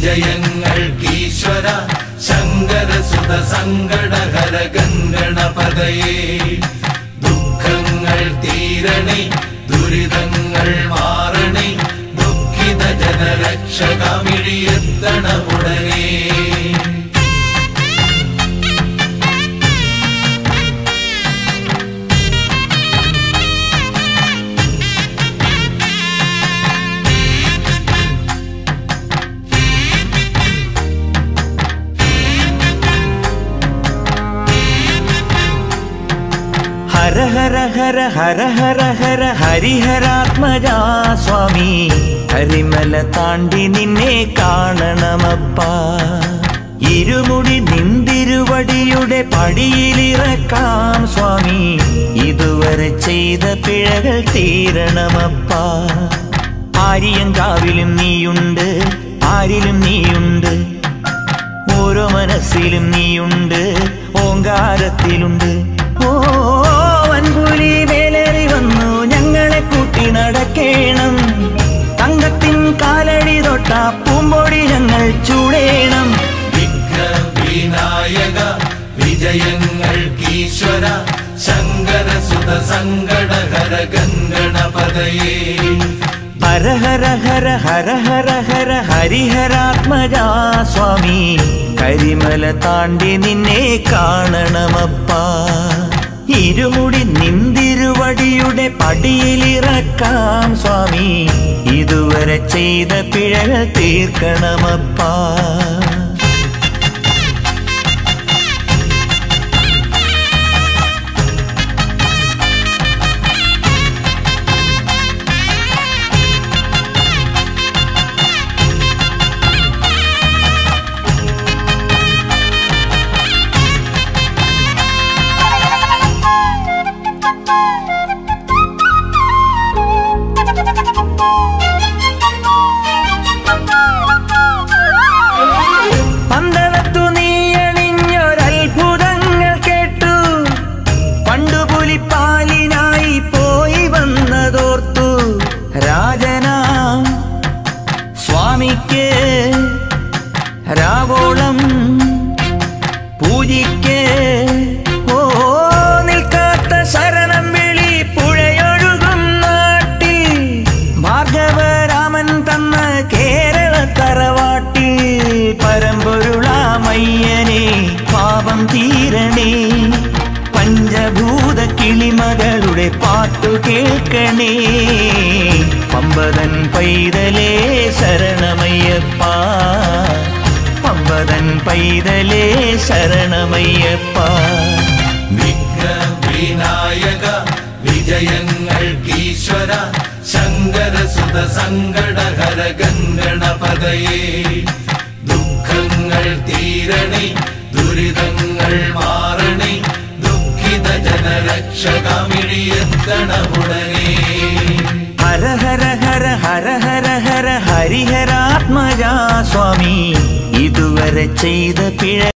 വിജയങ്ങൾക്കീശ്വര ശങ്കരസുത സങ്കടഹര ഗംഗണപതയേ ദുഃഖങ്ങൾ തീരണേ ദുരിതങ്ങൾ മാറണേ ദുഃഖിത ജനരക്ഷകമിഴിയെത്തണമുടനേ ഹര ഹര ഹര ഹര ഹര ഹര ഹരിഹരാത്മജാ സ്വാമി ഹരിമല താണ്ടി നിന്നെ കാണണമപ്പ ഇരുമുടി നിന്തിരുവടിയുടെ പടിയിലിറക്കാം സ്വാമി ഇതുവരെ ചെയ്ത പിഴകൾ തീരണമപ്പ ആര്യങ്കാവിലും നീയുണ്ട് ആരിലും നീയുണ്ട് ഓരോ മനസ്സിലും നീയുണ്ട് ഓങ്കാരത്തിലുണ്ട് ഓ വൻപുലി മേലേറി വന്നു ഞങ്ങളെ കൂട്ടി നടക്കേണം തങ്കത്തിൻ കാലടി തൊട്ട പൂമ്പൊടി ഞങ്ങൾ ചൂടേണം വിഘ്നവിനായക വിജയങ്ങൾക്കീശ്വര ശങ്കരസുത സങ്കടഹര ഗംഗണപതയേ ഹര ഹര ഹര ഹര ഹര ഹര ഹരിഹരാത്മജാ സ്വാമി കരിമല താണ്ടി നിന്നെ കാണണമപ്പ ഇരുമുടി നിന്തിരുവടിയുടെ പടിയിലിറക്കാം സ്വാമി ഇതുവരെ ചെയ്ത പിഴകൾ തീർക്കണമപ്പാ പന്തളത്തു നീയണിഞ്ഞൊരത്ഭുതങ്ങൾ കേട്ടു പണ്ടുപുലിപ്പാലിനായി പോയി വന്നതോർത്തു രാജനാം സ്വാമിക്ക് രാവോളം പൂജിക്ക് ഓ നിൽക്കാത്ത ശരണം വിളി പുഴയൊഴുകും നാട്ടിൽ ഭാർഗവരാമൻ തന്ന കേരള തറവാട്ടിൽ പരമ്പൊരുളാമയ്യനെ പാപം തീരണേ പഞ്ചഭൂത കിളിമകളുടെ പാട്ടു കേൾക്കണേ പമ്പതൻ പൈതലേ ശരണമയ്യപ്പ പമ്പതൻ പൈതലേ ശരണമയ്യപ്പ വിഘ്നവിനായക വിജയങ്ങൾക്കീശ്വര ശങ്കരസുത സങ്കടഹര ഗംഗണപതയേ ദുഃഖങ്ങൾ തീരണേ ദുരിതങ്ങൾ മാറണേ ദുഃഖിത ജനരക്ഷകമിഴിയെത്തണമുടനേ ഹര ഹര ഹര ഹര ഹര ഹര ഹരിഹരാത്മജാ സ്വാമി ഇതുവരെ ചെയ്ത പിഴ